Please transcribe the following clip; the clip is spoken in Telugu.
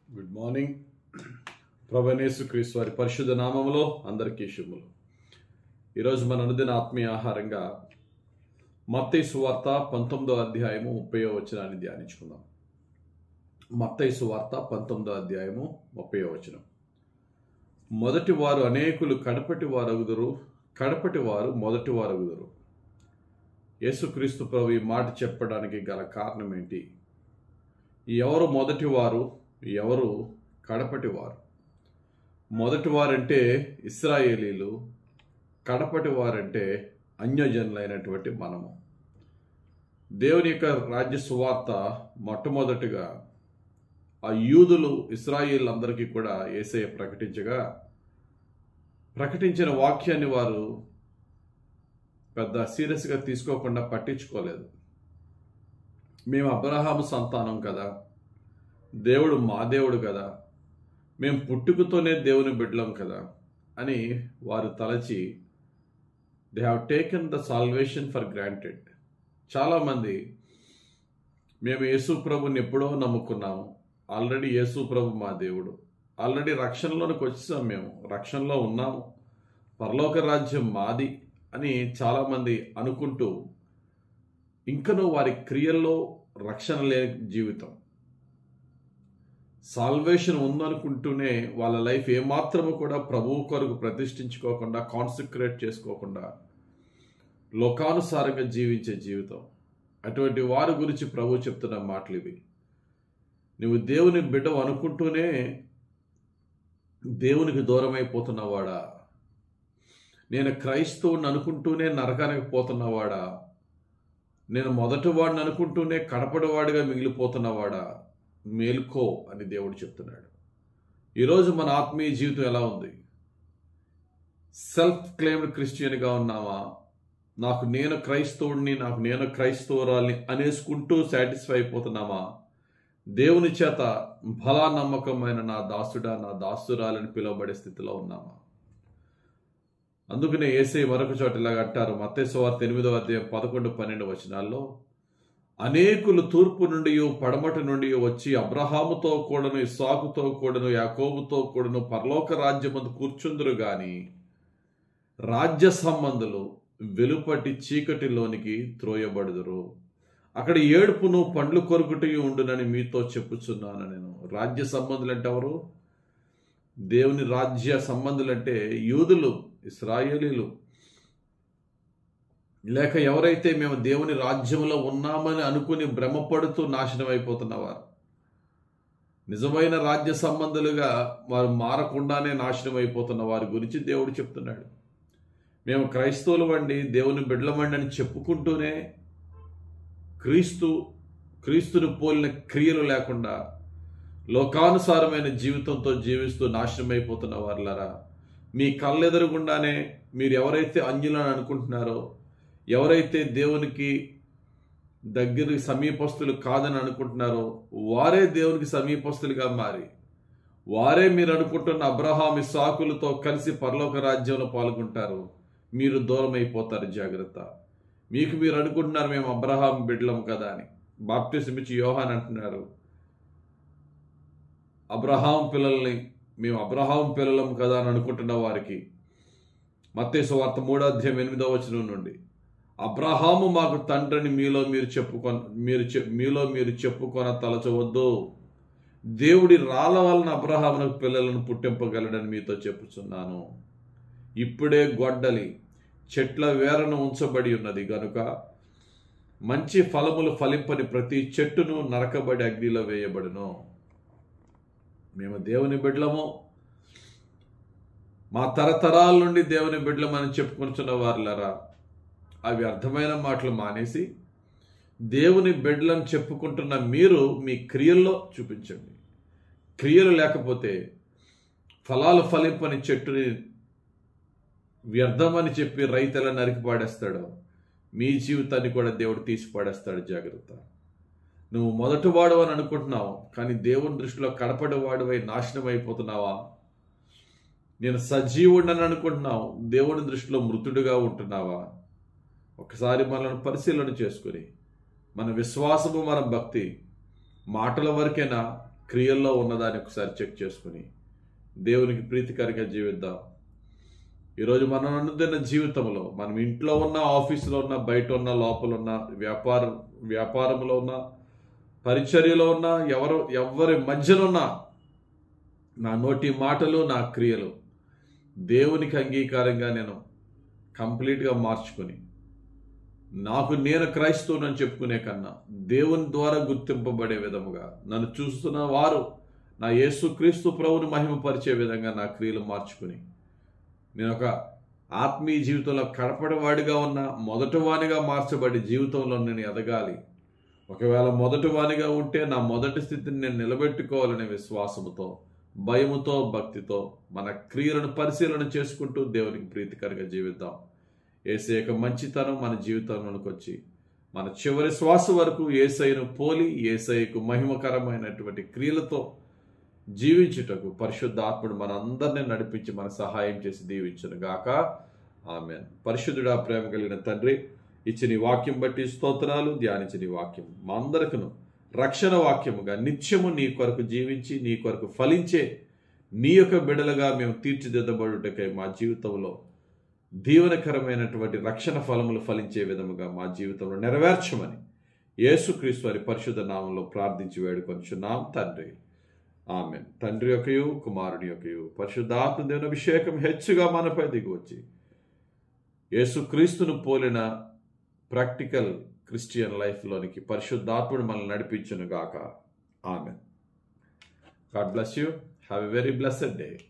గుడ్ మార్నింగ్ ప్రభనేసు క్రీస్తు వారి పరిశుద్ధ నామములో అందరికీ శుభములు ఈరోజు మన అనుదిన ఆత్మీయ ఆహారంగా మత్తయి సువార్త పంతొమ్మిదో అధ్యాయము ముప్పై వచనాన్ని ధ్యానించుకుందాం మత్తయి సువార్త పంతొమ్మిదో అధ్యాయము ముప్పై వచనం మొదటి వారు అనేకులు కడపటి వారగుదురు కడపటి వారు మొదటి వారగుదురు యేసుక్రీస్తు ప్రభు ఈ మాట చెప్పడానికి గల కారణం ఏంటి ఎవరు మొదటివారు ఎవరు కడపటివారు మొదటివారంటే ఇస్రాయేలీలు కడపటి వారంటే అన్యజనులైనటువంటి మనము దేవుని యొక్క రాజ్య సువార్త మొట్టమొదటిగా ఆ యూదులు ఇస్రాయేళ్ళందరికీ కూడా ఏసయ్య ప్రకటించగా ప్రకటించిన వాక్యాన్ని వారు పెద్ద సీరియస్గా తీసుకోకుండా పట్టించుకోలేదు మేము అబ్రహాము సంతానం కదా దేవుడు మా దేవుడు కదా మేము పుట్టుకతోనే దేవుని బిడ్డలం కదా అని వారు తలచి they have taken the salvation for granted చాలామంది మేము యేసు ప్రభుని ఎప్పుడో నమ్ముకున్నాము ఆల్రెడీ యేసు ప్రభు మా దేవుడు ఆల్రెడీ రక్షణలోనికి వచ్చేసాం మేము రక్షణలో ఉన్నాము పరలోక రాజ్యం మాది అని చాలామంది అనుకుంటూ ఇంకనూ వారి క్రియల్లో రక్షణ లేని జీవితం సాల్వేషన్ ఉందనుకుంటూనే వాళ్ళ లైఫ్ ఏమాత్రము కూడా ప్రభువు కొరకు ప్రతిష్ఠించుకోకుండా కాన్సన్ట్రేట్ చేసుకోకుండా లోకానుసారంగా జీవించే జీవితం అటువంటి వారి గురించి ప్రభు చెప్తున్న మాటలు ఇవి నువ్వు దేవుని బిడ్డ అనుకుంటూనే దేవునికి దూరమైపోతున్నవాడా నేను క్రైస్తవుని అనుకుంటూనే నరకానికి పోతున్నవాడా నేను మొదటి వాడిని అనుకుంటూనే కడపడివాడిగా మిగిలిపోతున్నవాడా మేల్కో అని దేవుడు చెప్తున్నాడు ఈరోజు మన ఆత్మీయ జీవితం ఎలా ఉంది సెల్ఫ్ క్లెయిమ్డ్ క్రిస్టియన్గా ఉన్నామా నాకు నేను క్రైస్తవుడిని నాకు నేను క్రైస్తవురాల్ని అనేసుకుంటూ సాటిస్ఫై అయిపోతున్నామా దేవుని చేత బలా నమ్మకమైన నా దాసుడా నా దాసురాలని పిలువబడే స్థితిలో ఉన్నామా అందుకనే ఏసై మరొక చోట ఇలాగ అంటారు మత్తేశ్వార్త ఎనిమిదో అధ్యాయం పదకొండు పన్నెండు వచనాల్లో అనేకులు తూర్పు నుండి పడమటి నుండి వచ్చి అబ్రహాముతో కూడాను ఇస్సాకుతో కూడాను యాకోబుతో కూడాను పరలోక రాజ్యమందు కూర్చుందురు గాని రాజ్య సంబంధులు వెలుపటి చీకటిలోనికి త్రోయబడుదురు అక్కడ ఏడుపును పండ్లు కొరుకుటి ఉండునని మీతో చెప్పుచున్నాను నేను రాజ్య సంబంధులు అంటే ఎవరు దేవుని రాజ్య సంబంధులంటే యూదులు ఇస్రాయేలీలు లేక ఎవరైతే మేము దేవుని రాజ్యంలో ఉన్నామని అనుకుని భ్రమపడుతూ నాశనం అయిపోతున్నవారు నిజమైన రాజ్య సంబంధులుగా వారు మారకుండానే నాశనం అయిపోతున్న వారి గురించి దేవుడు చెప్తున్నాడు మేము క్రైస్తవులు వండి దేవుని బిడ్డలమండి అని చెప్పుకుంటూనే క్రీస్తు క్రీస్తుని పోలిన క్రియలు లేకుండా లోకానుసారమైన జీవితంతో జీవిస్తూ నాశనం అయిపోతున్న వారులరా మీ కళ్ళెదురుగుండానే మీరు ఎవరైతే అంజులని అనుకుంటున్నారో ఎవరైతే దేవునికి దగ్గర సమీపస్తులు కాదని అనుకుంటున్నారో వారే దేవునికి సమీపస్తులుగా మారి వారే మీరు అనుకుంటున్న అబ్రహాం ఇసాకులతో కలిసి పరలోక రాజ్యంలో పాల్గొంటారు మీరు దూరం అయిపోతారు జాగ్రత్త మీకు మీరు అనుకుంటున్నారు మేము అబ్రహాం బిడ్డలం కదా అని బాప్టిజం ఇచ్చి యోహాన్ అంటున్నారు అబ్రహాం పిల్లల్ని మేము అబ్రహాం పిల్లలం కదా అని అనుకుంటున్న వారికి మత్తేసు వార్త మూడో అధ్యాయం ఎనిమిదో వచనం నుండి అబ్రహాము మాకు తండ్రిని మీలో మీరు చెప్పుకొన మీరు మీలో మీరు చెప్పుకొన తలచవద్దు దేవుడి రాళ్ళ వలన అబ్రహామునకు పిల్లలను పుట్టింపగలడని మీతో చెప్పుచున్నాను ఇప్పుడే గొడ్డలి చెట్ల వేరను ఉంచబడి ఉన్నది గనుక మంచి ఫలములు ఫలింపని ప్రతి చెట్టును నరకబడి అగ్నిలో వేయబడును మేము దేవుని బిడ్డలము మా తరతరాల నుండి దేవుని బిడ్డలమని చెప్పుకుంటున్న వారులరా అవి అర్థమైన మాటలు మానేసి దేవుని బిడ్డలను చెప్పుకుంటున్న మీరు మీ క్రియల్లో చూపించండి క్రియలు లేకపోతే ఫలాలు ఫలింపని చెట్టుని వ్యర్థమని చెప్పి రైతులను నరికి పాడేస్తాడు మీ జీవితాన్ని కూడా దేవుడు తీసి పాడేస్తాడు జాగ్రత్త నువ్వు మొదటివాడు అని అనుకుంటున్నావు కానీ దేవుని దృష్టిలో కడపడివాడివై నాశనం అయిపోతున్నావా నేను సజీవుడని అనుకుంటున్నావు దేవుని దృష్టిలో మృతుడుగా ఉంటున్నావా ఒకసారి మనల్ని పరిశీలన చేసుకుని మన విశ్వాసము మన భక్తి మాటల వరకేనా క్రియల్లో ఉన్నదాన్ని ఒకసారి చెక్ చేసుకుని దేవునికి ప్రీతికరంగా జీవిద్దాం ఈరోజు మనం అనుదిన జీవితంలో మనం ఇంట్లో ఉన్న ఆఫీసులో ఉన్న బయట ఉన్న లోపల ఉన్న వ్యాపార వ్యాపారంలో ఉన్న పరిచర్యలో ఉన్న ఎవరు ఎవరి మధ్యలో ఉన్న నా నోటి మాటలు నా క్రియలు దేవునికి అంగీకారంగా నేను కంప్లీట్గా మార్చుకుని నాకు నేను క్రైస్తవునని చెప్పుకునే కన్నా దేవుని ద్వారా గుర్తింపబడే విధముగా నన్ను చూస్తున్న వారు నా యేసుక్రీస్తు ప్రభుని మహిమపరిచే విధంగా నా క్రియలు మార్చుకుని నేను ఒక ఆత్మీయ జీవితంలో కడపడవాడిగా ఉన్న మొదటివానిగా మార్చబడి జీవితంలో నేను ఎదగాలి ఒకవేళ మొదటివానిగా ఉంటే నా మొదటి స్థితిని నేను నిలబెట్టుకోవాలనే విశ్వాసముతో భయముతో భక్తితో మన క్రియలను పరిశీలన చేసుకుంటూ దేవునికి ప్రీతికరంగా జీవిద్దాం ఏసే యొక్క మంచితనం మన జీవితంలోకి వచ్చి మన చివరి శ్వాస వరకు ఏసైను పోలి ఏసైకు మహిమకరమైనటువంటి క్రియలతో జీవించుటకు పరిశుద్ధ ఆత్ముడు మన అందరినీ నడిపించి మన సహాయం చేసి దీవించను గాక ఆమె పరిశుద్ధుడా ప్రేమ కలిగిన తండ్రి ఇచ్చిన ఈ వాక్యం బట్టి స్తోత్రాలు ధ్యానించిన ఈ వాక్యం మా అందరికను రక్షణ వాక్యముగా నిత్యము నీ కొరకు జీవించి నీ కొరకు ఫలించే నీ యొక్క బిడలుగా మేము తీర్చిదిద్దబడుటకై మా జీవితంలో దీవనకరమైనటువంటి రక్షణ ఫలములు ఫలించే విధముగా మా జీవితంలో నెరవేర్చమని యేసుక్రీస్తు వారి పరిశుద్ధ నామంలో ప్రార్థించి వేడుకొంచున్నాం తండ్రి ఆమె తండ్రి యొక్కయు కుమారుని యొక్కయు పరిశుద్ధాత్మ దేవుని అభిషేకం హెచ్చుగా మనపై దిగి వచ్చి యేసుక్రీస్తును పోలిన ప్రాక్టికల్ క్రిస్టియన్ లైఫ్లోనికి పరిశుద్ధాత్ముడు మనల్ని నడిపించును గాక ఆమె God bless you have a very blessed day